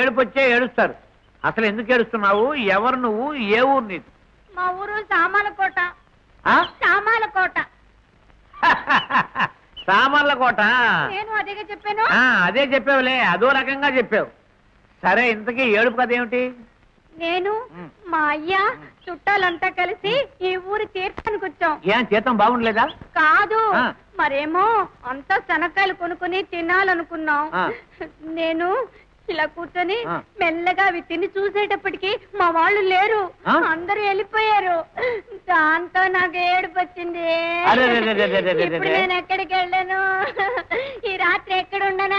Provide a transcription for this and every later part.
ఏడుపు వచ్చే ఏడుస్తారు అసలు ఎందుకు ఏడుస్తున్నావు ఎవరు నువ్వు ఏ ఊరు నీది మా ఊరు సామాలకోట ఆ? సామాలకోట సామర్ల కోట నేను అదేగా చెప్పాను ఆ, అదే చెప్పావులే అదో రకంగా చెప్పావు సరే ఇంతకీ ఏడుపు కథ ఏమిటి నేను ఉమ్. మా అయ్య చుట్టాలంతా కలిసి ఈ ఊరి తీర్థానికి వచ్చాం ఏం జీతం బాగుండలేదా కాదు ఆ. మరేమో అంతా శనక్కాయలు కొనుక్కుని తినాలనుకున్నాం ఆ. నేను ఇలా కూర్చొని ఆ. మెల్లగా అవి తిని చూసేటప్పటికి మా వాళ్ళు లేరు ఆ? అందరూ వెళ్ళిపోయారు దాంతో నాకు ఏడుపు వచ్చింది అరే, రే, రే, రే, రే, రే, రే, ఇప్పుడు రే. నేను ఎక్కడికి వెళ్ళాను ఈ రాత్రి ఎక్కడ ఉండనా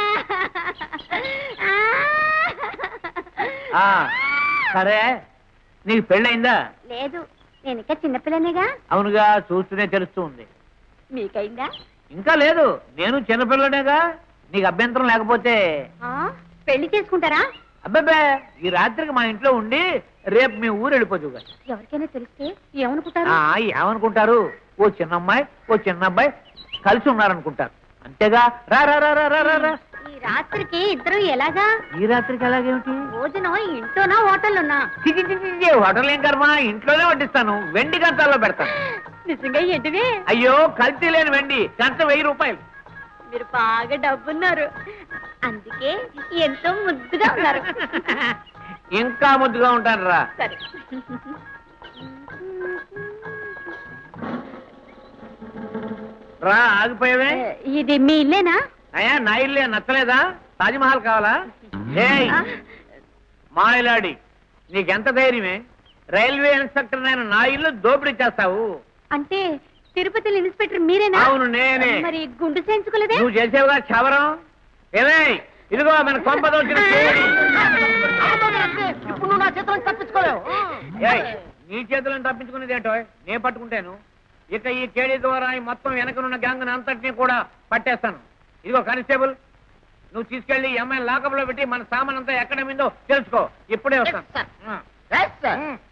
ఆ, సరే నీకు పెళ్ళయిందా లేదు నేను ఇంకా చిన్నపిల్లనేగా అవునుగా చూస్తూనే తెలుస్తూ ఉంది మీకైందా ఇంకా లేదు నేను చిన్నపిల్లనేగా నీకు అభ్యంతరం లేకపోతే ఆ? పెళ్లి చేసుకుంటారా అబ్బాబే ఈ రాత్రికి మా ఇంట్లో ఉండి రేపు మీ ఊరు వెళ్ళిపోతుగా ఎవరికైనా తెలిస్తే ఏమనుకుంటారు ఆ ఏమనుకుంటారు ఓ చిన్న అమ్మాయి ఓ చిన్న అబ్బాయి కలిసి ఉన్నారనుకుంటారు అంతేగా రా రా రా రా రా రా రా ఈ రాత్రికి ఇద్దరు ఎలాగా ఈ రాత్రికి ఎలాగేమిటి భోజనం ఇంట్లోనా హోటల్లోనా చి, చి, చి, చి, చి, హోటల్ ఏం కర్మ ఇంట్లోనే వడ్డిస్తాను వెండి కంచాల్లో పెడతాను నిజంగా ఏంటివి అయ్యో కల్తీ లేని వెండి కంచ వెయ్యి రూపాయలు మీరు బాగా డబ్బున్నారు అందుకే ఎంతో ముద్దుగా ఉన్నారు ఇంకా ముద్దుగా ఉంటాను రా సరే రా ఆగిపోయావే ఇది మీ ఇల్లేనా అయ్యా నా ఇల్లే నచ్చలేదా తాజ్మహల్ కావాలా ఏయ్ ఆ? మాయలాడి నీకెంత ధైర్యమే రైల్వే ఇన్స్పెక్టర్ నేను నా ఇల్లు దోపిడీ చేస్తావు అంటే తిరుపతిలో ఇన్స్పెక్టర్ మీరేనా అవును నేనే మరి గుండు చేయించుకోలేదే నువ్వు చేసేవుగా క్షవరం ఏమే ఇదిగో మన కొంప దోచిన కేడి. ఇప్పుడు నువ్వు నా చేతులను తప్పించుకోలేవు ఏయ్, నీ చేతులను తప్పించుకునేది ఏంటో నేను పట్టుకుంటాను ఇక ఈ కేడీ ద్వారా ఈ మొత్తం వెనకనున్న గ్యాంగ్ అంతటినీ కూడా పట్టేస్తాను ఇదిగో కానిస్టేబుల్ నువ్వు తీసుకెళ్లి ఈ అమ్మాయిని లాకప్ లో పెట్టి మన సామాన్ అంతా ఎక్కడ మిందో తెలుసుకో ఇప్పుడే వస్తాను Yes, sir. ఆ. Yes, sir. ఉమ్.